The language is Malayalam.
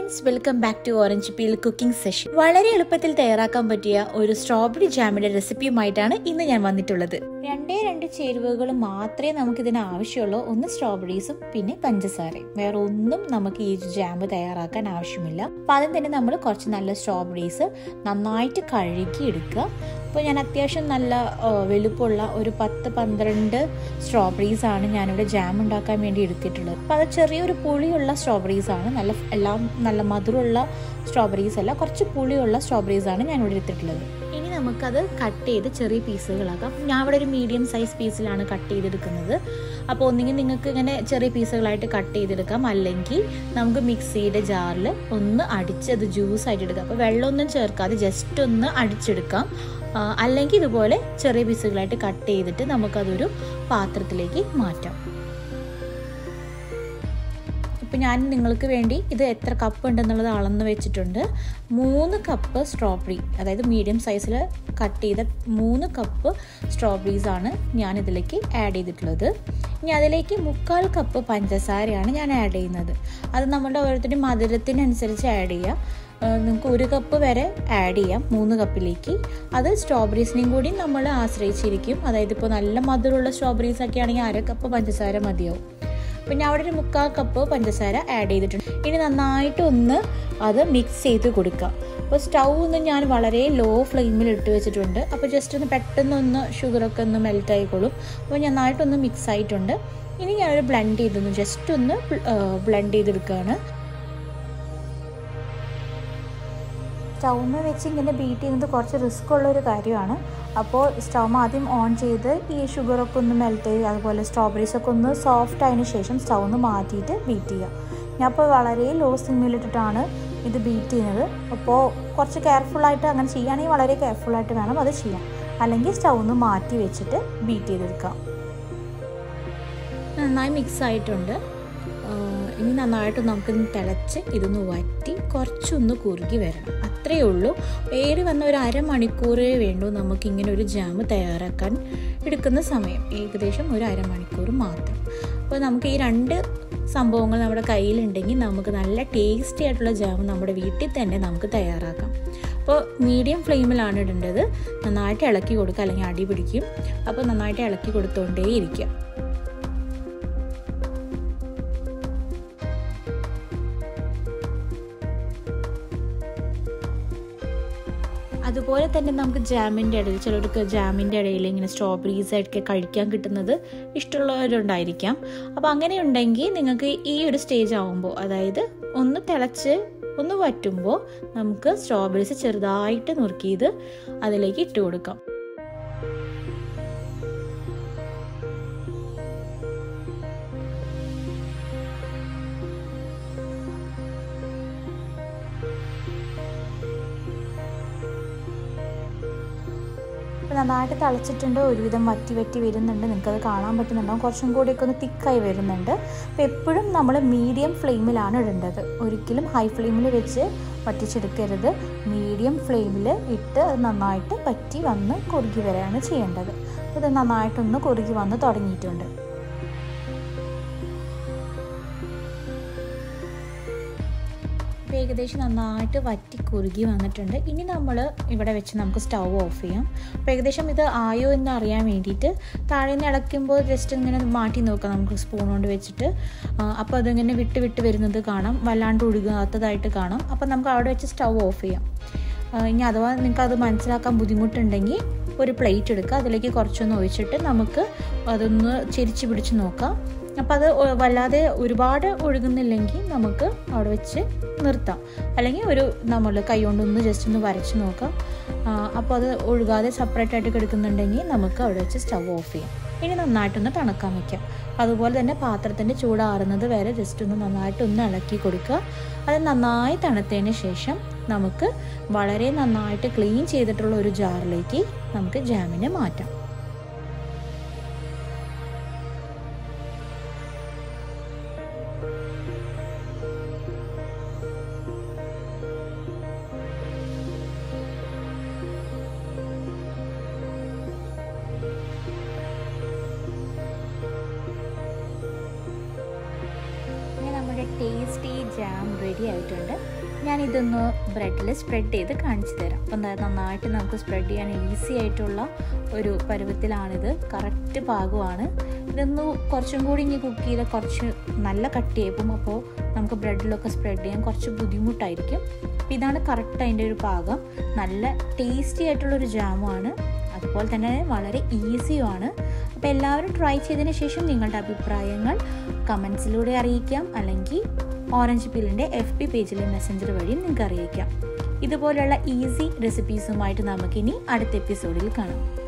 friends welcome back to orange peel cooking session വളരെ എളുപ്പത്തിൽ തയ്യാറാക്കാൻ പറ്റിയ ഒരു സ്ട്രോബെറി ജാമിന്റെ റെസിപ്പിയുമായിട്ടാണ് ഇന്ന് ഞാൻ വന്നിട്ടുള്ളത് രണ്ടേ രണ്ട് ചേരുവകൾ മാത്രമേ നമുക്ക് ഇതിന് ആവശ്യമുള്ളൂ ഒന്ന് സ്ട്രോബെറീസും പിന്നെ പഞ്ചസാരയും വേറെ ഒന്നും നമുക്ക് ഈ ജാം തയ്യാറാക്കാൻ ആവശ്യമില്ല അപ്പൊ ആദ്യം തന്നെ നമ്മൾ കുറച്ച് നല്ല സ്ട്രോബെറീസ് നന്നായിട്ട് കഴുകി എടുക്കുക അപ്പോൾ ഞാൻ അത്യാവശ്യം നല്ല ആ, വലുപ്പമുള്ള ഒരു പത്ത് പന്ത്രണ്ട് സ്ട്രോബെറീസ് ആണ് ഞാനിവിടെ ജാം ഉണ്ടാക്കാൻ വേണ്ടി എടുത്തിട്ടുള്ളത് അപ്പോൾ അത് ചെറിയൊരു പുളിയുള്ള സ്ട്രോബെറീസ് ആണ് നല്ല എല്ലാം നല്ല മധുരമുള്ള സ്ട്രോബെറീസ് അല്ല കുറച്ച് പുളിയുള്ള സ്ട്രോബെറീസ് ആണ് ഞാനിവിടെ എടുത്തിട്ടുള്ളത് ഇനി നമുക്കത് കട്ട് ചെയ്ത് ചെറിയ പീസുകളാക്കാം ഞാൻ ഇവിടെ ഒരു മീഡിയം സൈസ് പീസിലാണ് കട്ട് ചെയ്തെടുക്കുന്നത് അപ്പോൾ ഒന്നുകിൽ നിങ്ങൾക്ക് ഇങ്ങനെ ചെറിയ പീസുകളായിട്ട് കട്ട് ചെയ്തെടുക്കാം അല്ലെങ്കിൽ നമുക്ക് മിക്സിയുടെ ജാറിൽ ഒന്ന് അടിച്ച് അത് ജ്യൂസ് ആയിട്ട് എടുക്കാം അപ്പോൾ വെള്ളമൊന്നും ചേർക്കാതെ ജസ്റ്റ് ഒന്ന് അടിച്ചെടുക്കാം ആ, അല്ലെങ്കിൽ ഇതുപോലെ ചെറിയ പീസുകളായിട്ട് കട്ട് ചെയ്തിട്ട് നമുക്കതൊരു പാത്രത്തിലേക്ക് മാറ്റാം ഇപ്പം ഞാൻ നിങ്ങൾക്ക് വേണ്ടി ഇത് എത്ര കപ്പ് ഉണ്ടെന്നുള്ളത് അളന്ന് വെച്ചിട്ടുണ്ട് മൂന്ന് കപ്പ് സ്ട്രോബെറി അതായത് മീഡിയം സൈസിൽ കട്ട് ചെയ്ത മൂന്ന് കപ്പ് സ്ട്രോബെറീസ് ആണ് ഞാൻ ഇതിലേക്ക് ആഡ് ചെയ്തിട്ടുള്ളത് ഇനി അതിലേക്ക് മുക്കാൽ കപ്പ് പഞ്ചസാരയാണ് ഞാൻ ആഡ് ചെയ്യുന്നത് അത് നമ്മുടെ ഓരോരുത്തരുടെയും മധുരത്തിനനുസരിച്ച് ആഡ് ചെയ്യാം നിങ്ങൾക്ക് ഒരു കപ്പ് വരെ ആഡ് ചെയ്യാം മൂന്ന് കപ്പിലേക്ക് അത് സ്ട്രോബെറീസിനെയും കൂടി നമ്മൾ ആശ്രയിച്ചിരിക്കും അതായത് ഇപ്പോൾ നല്ല മധുരമുള്ള സ്ട്രോബെറീസ് ഒക്കെ ആണെങ്കിൽ അര കപ്പ് പഞ്ചസാര മതിയാവും അപ്പം ഞാൻ അവിടെ ഒരു മുക്കാൽ കപ്പ് പഞ്ചസാര ആഡ് ചെയ്തിട്ടുണ്ട് ഇനി നന്നായിട്ട് ഒന്ന് അത് മിക്സ് ചെയ്ത് കൊടുക്കുക അപ്പോൾ സ്റ്റൗ ഒന്ന് ഞാൻ വളരെ ലോ ഫ്ലെയിമിൽ ഇട്ട് വെച്ചിട്ടുണ്ട് അപ്പോൾ ജസ്റ്റ് ഒന്ന് പെട്ടെന്ന് ഒന്ന് ഷുഗറൊക്കെ ഒന്ന് മെൽറ്റ് ആയിക്കോളും അപ്പോൾ നന്നായിട്ടൊന്ന് മിക്സ് ആയിട്ടുണ്ട് ഇനി ഞാനൊരു ബ്ലെൻഡ് ചെയ്തൊന്ന് ജസ്റ്റ് ഒന്ന് ബ്ലെൻഡ് ചെയ്തെടുക്കുകയാണ് സ്റ്റൗമ വെച്ച് ഇങ്ങനെ ബീറ്റ് ചെയ്യുന്നത് കുറച്ച് റിസ്ക് ഉള്ള ഒരു കാര്യമാണ് അപ്പോൾ സ്റ്റൗമ ആദ്യം ഓൺ ചെയ്ത് ഈ ഷുഗറൊക്കെ ഒന്ന് മെൽറ്റ് ചെയ്ത് അതുപോലെ സ്ട്രോബെറീസ് ഒക്കെ ഒന്ന് സോഫ്റ്റ് ആയതിനു ശേഷം സ്റ്റൗ ഒന്ന് മാറ്റിയിട്ട് ബീറ്റ് ചെയ്യുക ഞാൻ ഇപ്പോൾ വളരെ ലോ സിമ്മിലിട്ടിട്ടാണ് ഇത് ബീറ്റ് ചെയ്യുന്നത് അപ്പോൾ കുറച്ച് കെയർഫുള്ളായിട്ട് അങ്ങനെ ചെയ്യുകയാണെങ്കിൽ വളരെ കെയർഫുള്ളായിട്ട് വേണം അത് ചെയ്യാൻ അല്ലെങ്കിൽ സ്റ്റൗ ഒന്ന് മാറ്റി വെച്ചിട്ട് ബീറ്റ് ചെയ്തെടുക്കാം നന്നായി മിക്സ് ആയിട്ടുണ്ട് ആഹ് ഇനി നന്നായിട്ട് നമുക്കിന്ന് തിളച്ച് ഇതൊന്ന് വറ്റി കുറച്ചൊന്ന് കുറുകി വരണം അത്രയേ ഉള്ളൂ ഏറി വന്ന ഒരു അരമണിക്കൂറേ വേണ്ടൂ നമുക്കിങ്ങനെ ഒരു ജാം തയ്യാറാക്കാൻ എടുക്കുന്ന സമയം ഏകദേശം ഒരു അരമണിക്കൂർ മാത്രം അപ്പോൾ നമുക്ക് ഈ രണ്ട് സംഭവങ്ങൾ നമ്മുടെ കയ്യിലുണ്ടെങ്കിൽ നമുക്ക് നല്ല ടേസ്റ്റി ആയിട്ടുള്ള ജാം നമ്മുടെ വീട്ടിൽ തന്നെ നമുക്ക് തയ്യാറാക്കാം അപ്പോൾ മീഡിയം ഫ്ലെയിമിലാണ് ഇടേണ്ടത് നന്നായിട്ട് ഇളക്കി കൊടുക്കുക അല്ലെങ്കിൽ അടി പിടിക്കും അപ്പോൾ നന്നായിട്ട് ഇളക്കി കൊടുത്തുകൊണ്ടേ ഇരിക്കുക അതുപോലെ തന്നെ നമുക്ക് ജാമിൻ്റെ ഇടയിൽ ചിലർക്ക് ജാമിൻ്റെ ഇടയിൽ ഇങ്ങനെ സ്ട്രോബെറീസ് ഒക്കെ കഴിക്കാൻ കിട്ടുന്നത് ഇഷ്ടമുള്ളവരുണ്ടായിരിക്കാം അപ്പോൾ അങ്ങനെ ഉണ്ടെങ്കിൽ നിങ്ങൾക്ക് ഈ ഒരു സ്റ്റേജ് ആവുമ്പോൾ അതായത് ഒന്ന് തിളച്ച് ഒന്ന് വറ്റുമ്പോൾ നമുക്ക് സ്ട്രോബെറീസ് ചെറുതായിട്ട് നുറുക്കിയത് അതിലേക്ക് ഇട്ട് കൊടുക്കാം അപ്പോൾ നന്നായിട്ട് തിളച്ചിട്ടുണ്ട് ഒരുവിധം വറ്റി വറ്റി വരുന്നുണ്ട് നിങ്ങൾക്കത് കാണാൻ പറ്റുന്നുണ്ടാവും കുറച്ചും കൂടിയൊക്കെ ഒന്ന് തിക്കായി വരുന്നുണ്ട് അപ്പോൾ എപ്പോഴും നമ്മൾ മീഡിയം ഫ്ലെയിമിലാണ് ഇടേണ്ടത് ഒരിക്കലും ഹൈ ഫ്ലെയിമിൽ വെച്ച് വറ്റിച്ചെടുക്കരുത് മീഡിയം ഫ്ലെയിമിൽ ഇട്ട് അത് നന്നായിട്ട് പറ്റി വന്ന് കുറുകി വരികയാണ് ചെയ്യേണ്ടത് അപ്പോൾ ഇത് നന്നായിട്ടൊന്ന് കുറുകി വന്ന് തുടങ്ങിയിട്ടുണ്ട് ഇപ്പോൾ ഏകദേശം നന്നായിട്ട് വറ്റി കുറുകി വന്നിട്ടുണ്ട് ഇനി നമ്മൾ ഇവിടെ വെച്ച് നമുക്ക് സ്റ്റൗ ഓഫ് ചെയ്യാം അപ്പോൾ ഏകദേശം ഇത് ആയോ എന്ന് അറിയാൻ വേണ്ടിയിട്ട് താഴെ നിന്ന് ഇളക്കുമ്പോൾ ജസ്റ്റ് ഇങ്ങനെ മാറ്റി നോക്കാം നമുക്ക് സ്പൂൺ കൊണ്ട് വെച്ചിട്ട് ആ, അപ്പോൾ അതിങ്ങനെ വിട്ട് വിട്ട് വരുന്നത് കാണാം വല്ലാണ്ട് ഒഴുകാത്തതായിട്ട് കാണാം അപ്പോൾ നമുക്ക് അവിടെ വെച്ച് സ്റ്റൗ ഓഫ് ചെയ്യാം ആ, ഇനി അഥവാ നിങ്ങൾക്ക് അത് മനസ്സിലാക്കാൻ ബുദ്ധിമുട്ടുണ്ടെങ്കിൽ ഒരു പ്ലേറ്റ് എടുക്കുക അതിലേക്ക് കുറച്ചൊന്ന് ഒഴിച്ചിട്ട് നമുക്ക് അതൊന്ന് ചെരിച്ച് പിടിച്ച് നോക്കാം അപ്പോൾ അത് ഒ- വല്ലാതെ ഒരുപാട് ഒഴുകുന്നില്ലെങ്കിൽ നമുക്ക് അവിടെ വെച്ച് നിർത്താം അല്ലെങ്കിൽ ഒരു നമ്മൾ കൈ കൊണ്ടൊന്ന് ജസ്റ്റ് ഒന്ന് വരച്ച് നോക്കാം ആ, അപ്പോൾ അത് ഒഴുകാതെ സെപ്പറേറ്റ് ആയിട്ട് കിടക്കുന്നുണ്ടെങ്കിൽ നമുക്ക് അവിടെ വെച്ച് സ്റ്റവ് ഓഫ് ചെയ്യാം ഇനി നന്നായിട്ടൊന്ന് തണുക്കാൻ വയ്ക്കാം അതുപോലെ തന്നെ പാത്രത്തിൻ്റെ ചൂടാറുന്നത് വരെ ജസ്റ്റ് ഒന്ന് നന്നായിട്ടൊന്ന് ഇളക്കി കൊടുക്കുക അത് നന്നായി തണുത്തതിന് ശേഷം നമുക്ക് വളരെ നന്നായിട്ട് ക്ലീൻ ചെയ്തിട്ടുള്ള ഒരു ജാറിലേക്ക് നമുക്ക് ജാമിനെ മാറ്റാം ഇനി നമ്മുടെ ടേസ്റ്റി ജാം റെഡി ആയിട്ടുണ്ട് ഞാനിതൊന്ന് ബ്രെഡിൽ സ്പ്രെഡ് ചെയ്ത് കാണിച്ചു തരാം അപ്പം നന്നായിട്ട് നമുക്ക് സ്പ്രെഡ് ചെയ്യാൻ ഈസി ആയിട്ടുള്ള ഒരു പരുവത്തിലാണിത് കറക്റ്റ് പാകമാണ് ഇതൊന്ന് കുറച്ചും കൂടി ഇനി കുക്ക് ചെയ്താൽ കുറച്ച് നല്ല കട്ടിയായിപ്പം അപ്പോൾ നമുക്ക് ബ്രെഡിലൊക്കെ സ്പ്രെഡ് ചെയ്യാൻ കുറച്ച് ബുദ്ധിമുട്ടായിരിക്കും അപ്പോൾ ഇതാണ് കറക്റ്റ് അതിൻ്റെ ഒരു പാകം നല്ല ടേസ്റ്റി ആയിട്ടുള്ളൊരു ജാമുമാണ് അതുപോലെ തന്നെ വളരെ ഈസിയുമാണ് അപ്പോൾ എല്ലാവരും ട്രൈ ചെയ്തതിന് ശേഷം നിങ്ങളുടെ അഭിപ്രായങ്ങൾ കമൻസിലൂടെ അറിയിക്കാം അല്ലെങ്കിൽ ഓറഞ്ച് പീലിൻ്റെ എഫ് പി പേജിലെ മെസ്സഞ്ചർ വഴിയും നിങ്ങൾക്ക് അറിയിക്കാം ഇതുപോലുള്ള ഈസി റെസിപ്പീസുമായിട്ട് നമുക്കിനി അടുത്ത എപ്പിസോഡിൽ കാണാം